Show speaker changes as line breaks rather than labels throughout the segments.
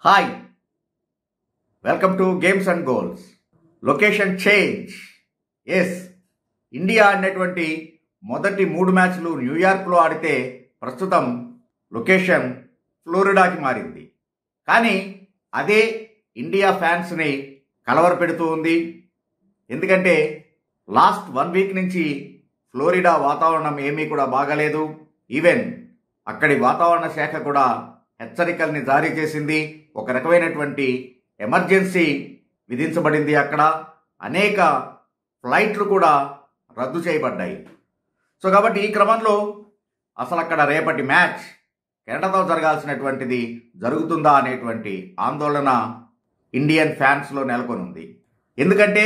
hi welcome to games and goals location change as India ఆడినటువంటి మొదటి మూడు మ్యాచ్లు న్యూయార్క్లో ఆడితే ప్రస్తుతం లొకేషన్ ఫ్లోరిడాకి మారింది కానీ అదే ఇండియా ఫ్యాన్స్ని కలవర పెడుతూ ఉంది ఎందుకంటే లాస్ట్ వన్ వీక్ నుంచి ఫ్లోరిడా వాతావరణం ఏమీ కూడా బాగలేదు ఈవెన్ అక్కడి వాతావరణ శాఖ కూడా హెచ్చరికల్ని జారీ చేసింది ఒక రకమైనటువంటి ఎమర్జెన్సీ విధించబడింది అక్కడ అనేక ఫ్లైట్లు కూడా రద్దు చేయబడ్డాయి సో కాబట్టి ఈ క్రమంలో అసలు అక్కడ రేపటి మ్యాచ్ కెనడాతో జరగాల్సినటువంటిది జరుగుతుందా అనేటువంటి ఆందోళన ఇండియన్ ఫ్యాన్స్లో నెలకొనుంది ఎందుకంటే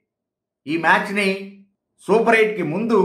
ఈ మ్యాచ్ని సూపర్ ఎయిట్కి ముందు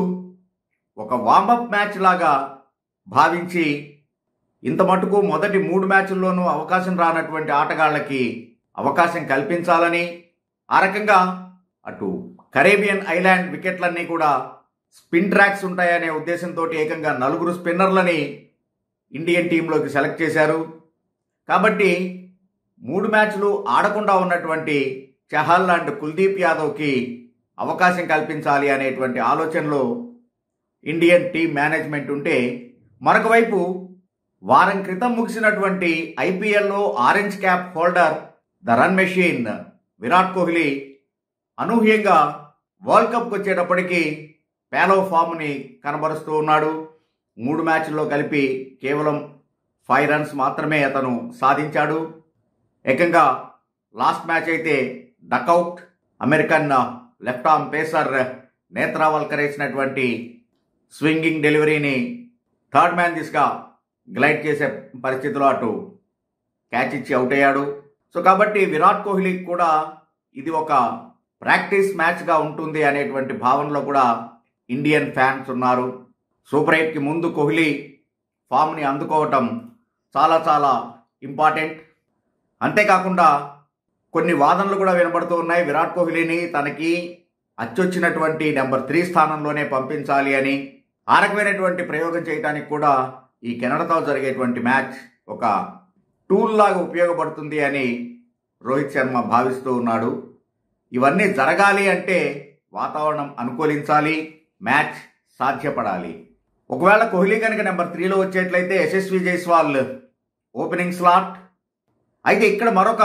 ఒక వార్మప్ మ్యాచ్ లాగా భావించి ఇంత మటుకు మొదటి మూడు మ్యాచ్ల్లోనూ అవకాశం రానటువంటి ఆటగాళ్లకి అవకాశం కల్పించాలని ఆ రకంగా అటు కరేబియన్ ఐలాండ్ వికెట్లన్నీ కూడా స్పిన్ ట్రాక్స్ ఉంటాయనే ఉద్దేశంతో ఏకంగా నలుగురు స్పిన్నర్లని ఇండియన్ టీంలోకి సెలెక్ట్ చేశారు కాబట్టి మూడు మ్యాచ్లు ఆడకుండా ఉన్నటువంటి చహల్ అండ్ కుల్దీప్ యాదవ్కి అవకాశం కల్పించాలి అనేటువంటి ఆలోచనలో ఇండియన్ టీం మేనేజ్మెంట్ ఉంటే మరొక వైపు వారం క్రితం ముగిసినటువంటి ఐపీఎల్లో orange cap holder the run machine Virat Kohli అనూహ్యంగా వరల్డ్ కప్కి వచ్చేటప్పటికి పేలో ఫామ్ని కనబరుస్తూ ఉన్నాడు మూడు మ్యాచ్ల్లో కలిపి కేవలం ఫైవ్ రన్స్ మాత్రమే అతను సాధించాడు ఏకంగా లాస్ట్ మ్యాచ్ అయితే duck out American left arm pacer Netravalkar వేసినటువంటి స్వింగింగ్ డెలివరీని థర్డ్ మ్యాన్ దిశగా గ్లైడ్ చేసే పరిస్థితిలో అటు క్యాచ్ ఇచ్చి అవుట్ అయ్యాడు సో కాబట్టి విరాట్ కోహ్లీకి కూడా ఇది ఒక ప్రాక్టీస్ మ్యాచ్గా ఉంటుంది అనేటువంటి భావనలో కూడా ఇండియన్ ఫ్యాన్స్ ఉన్నారు సూపర్ ఎయిట్కి ముందు కోహ్లీ ఫామ్ని అందుకోవటం చాలా చాలా ఇంపార్టెంట్ అంతేకాకుండా కొన్ని వాదనలు కూడా వినబడుతూ ఉన్నాయి విరాట్ కోహ్లీని తనకి అచ్చొచ్చినటువంటి నెంబర్ త్రీ స్థానంలోనే పంపించాలి అని ఆ రకమైనటువంటి ప్రయోగం చేయడానికి కూడా ఈ కెనడాతో జరిగేటువంటి మ్యాచ్ ఒక టూల్ లాగా ఉపయోగపడుతుంది అని రోహిత్ శర్మ భావిస్తూ ఉన్నాడు ఇవన్నీ జరగాలి అంటే వాతావరణం అనుకూలించాలి మ్యాచ్ సాధ్యపడాలి ఒకవేళ కోహ్లీ కనుక నెంబర్ త్రీలో వచ్చేట్లయితే యశస్వి జైస్వాల్ ఓపెనింగ్ స్లాట్ అయితే ఇక్కడ మరొక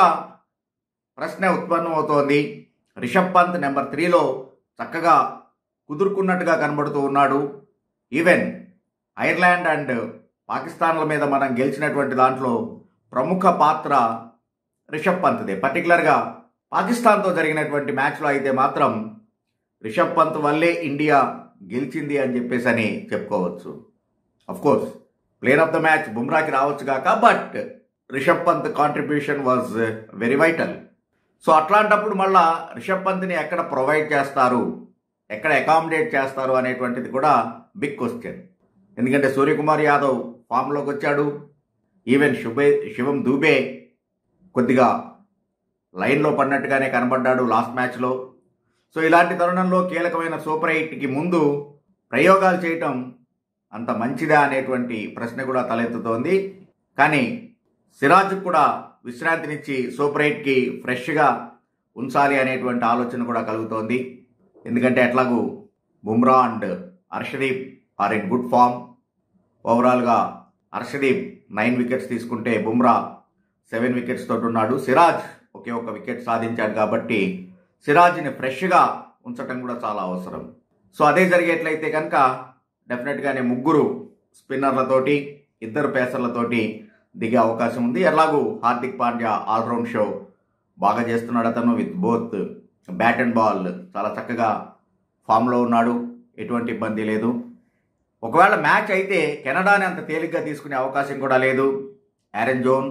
ప్రశ్న ఉత్పన్నమవుతోంది రిషబ్ పంత్ నెంబర్ త్రీలో చక్కగా కుదురుకున్నట్టుగా కనబడుతూ ఉన్నాడు ఈవెన్ ఐర్లాండ్ అండ్ పాకిస్తాన్ల మీద మనం గెలిచినటువంటి దాంట్లో ప్రముఖ పాత్ర రిషబ్ పంత్దే పర్టికులర్గా పాకిస్తాన్తో జరిగినటువంటి మ్యాచ్లో అయితే మాత్రం రిషబ్ పంత్ వల్లే ఇండియా గెలిచింది అని చెప్పేసి అని చెప్పుకోవచ్చు of course player of the match బుమ్రాకి రావచ్చు కాక but Rishabh Pant contribution was very vital so అట్లాంటప్పుడు మళ్ళా రిషబ్ పంత్ని ఎక్కడ ప్రొవైడ్ చేస్తారు ఎక్కడ అకామిడేట్ చేస్తారు అనేటువంటిది కూడా బిగ్ క్వశ్చన్ ఎందుకంటే సూర్యకుమార్ యాదవ్ ఫామ్లోకి వచ్చాడు ఈవెన్ శుభే శివం దూబే కొద్దిగా లైన్లో పడినట్టుగానే కనబడ్డాడు లాస్ట్ మ్యాచ్లో సో ఇలాంటి తరుణంలో కీలకమైన సూపర్ ఎయిట్కి ముందు ప్రయోగాలు చేయటం అంత మంచిదా అనేటువంటి ప్రశ్న కూడా తలెత్తుతోంది కానీ సిరాజ్ కూడా విశ్రాంతినిచ్చి సూపర్ ఎయిట్కి ఫ్రెష్గా ఉంచాలి అనేటువంటి ఆలోచన కూడా కలుగుతోంది ఎందుకంటే ఎట్లాగూ Bumrah and Harshdeep are in good form ఓవరాల్గా హర్షదీప్ నైన్ వికెట్స్ తీసుకుంటే బుమ్రా సెవెన్ వికెట్స్ తోటి ఉన్నాడు సిరాజ్ ఒకే ఒక వికెట్ సాధించాడు కాబట్టి సిరాజ్ని ఫ్రెష్గా ఉంచటం కూడా చాలా అవసరం సో అదే జరిగేట్లయితే కనుక డెఫినెట్గానే ముగ్గురు స్పిన్నర్లతోటి ఇద్దరు పేసర్లతోటి దిగే అవకాశం ఉంది ఎలాగూ హార్దిక్ పాండ్యా ఆల్రౌండ్ షో బాగా చేస్తున్నాడు అతను with both bat and ball చాలా చక్కగా ఫామ్లో ఉన్నాడు ఎటువంటి ఇబ్బంది లేదు ఒకవేళ మ్యాచ్ అయితే కెనడాని అంత తేలిగ్గా తీసుకునే అవకాశం కూడా లేదు ఆరెన్ జోన్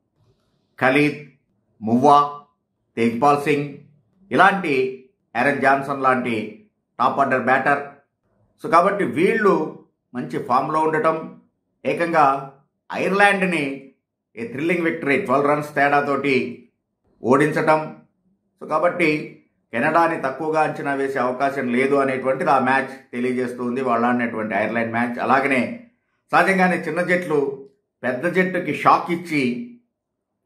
ఖలీద్ మువ్వా తేజ్పాల్ సింగ్ ఇలాంటి ఆరెన్ జాన్సన్ లాంటి టాప్ ఆర్డర్ బ్యాటర్ సో కాబట్టి వీళ్ళు మంచి ఫామ్లో ఉండటం ఏకంగా ఐర్లాండ్ని a thrilling victory twelve runs తేడాతోటి ఓడించటం సో కాబట్టి కెనడాని తక్కువగా అంచనా వేసే అవకాశం లేదు అనేటువంటిది ఆ మ్యాచ్ తెలియజేస్తుంది వాళ్ళు ఆడినటువంటి ఐర్లాండ్ మ్యాచ్ అలాగనే సహజంగానే చిన్న జట్లు పెద్ద జట్టుకి షాక్ ఇచ్చి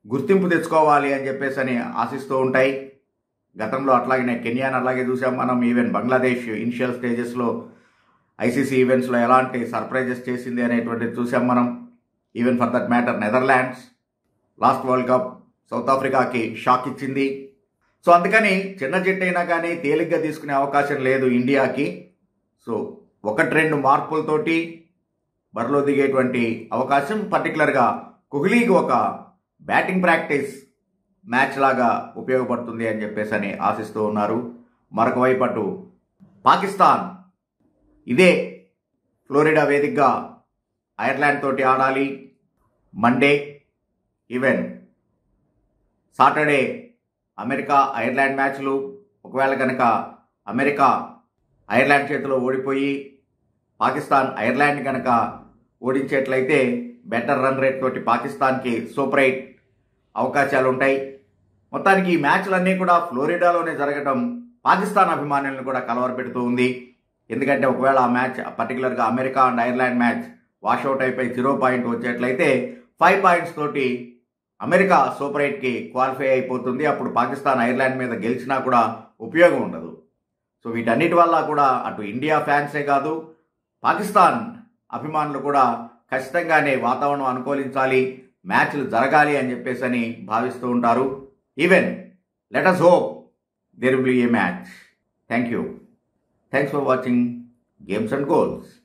గుర్తింపు తెచ్చుకోవాలి అని చెప్పేసి అని ఆశిస్తూ ఉంటాయి గతంలో అట్లాగనే కెన్యాన్ అలాగే చూసాం మనం ఈవెన్ బంగ్లాదేశ్ ఇనిషియల్ స్టేజెస్లో ఐసీసీ ఈవెంట్స్లో ఎలాంటి సర్ప్రైజెస్ చేసింది అనేటువంటిది చూసాం మనం even for that matter Netherlands last world cup south ఆఫ్రికాకి షాక్ ఇచ్చింది సో అందుకని చిన్న జట్టు అయినా కానీ తేలిగ్గా తీసుకునే అవకాశం లేదు ఇండియాకి సో ఒకటి రెండు మార్పులతోటి బరిలో దిగేటువంటి అవకాశం పర్టికులర్గా కోహ్లీకి ఒక బ్యాటింగ్ ప్రాక్టీస్ మ్యాచ్ లాగా ఉపయోగపడుతుంది అని చెప్పేసి అని ఆశిస్తూ ఉన్నారు మరొక వైపు అటు పాకిస్తాన్ ఇదే ఫ్లోరిడా వేదికగా ఐర్లాండ్ తోటి ఆడాలి Monday even Saturday America Ireland మ్యాచ్లు ఒకవేళ కనుక అమెరికా ఐర్లాండ్ చేతిలో ఓడిపోయి పాకిస్తాన్ ఐర్లాండ్ కనుక ఓడించేట్లయితే బెటర్ రన్ రేట్ తోటి పాకిస్తాన్కి సూపర్ ఎయిట్ అవకాశాలు ఉంటాయి మొత్తానికి ఈ మ్యాచ్లన్నీ కూడా ఫ్లోరిడాలోనే జరగడం పాకిస్తాన్ అభిమానులను కూడా కలవరపెడుతూ ఉంది ఎందుకంటే ఒకవేళ ఆ మ్యాచ్ పర్టికులర్గా America and Ireland match washout అయిపోయి జీరో పాయింట్ వచ్చేట్లయితే ఫైవ్ పాయింట్స్ తోటి అమెరికా సూపర్ ఎయిట్కి క్వాలిఫై అయిపోతుంది అప్పుడు పాకిస్తాన్ ఐర్లాండ్ మీద గెలిచినా కూడా ఉపయోగం ఉండదు సో వీటన్నిటి వల్ల కూడా అటు ఇండియా ఫ్యాన్సే కాదు పాకిస్తాన్ అభిమానులు కూడా ఖచ్చితంగానే వాతావరణం అనుకూలించాలి మ్యాచ్లు జరగాలి అని చెప్పేసి అని భావిస్తూ ఉంటారు even let us hope there will a match thank you thanks for watching games and goals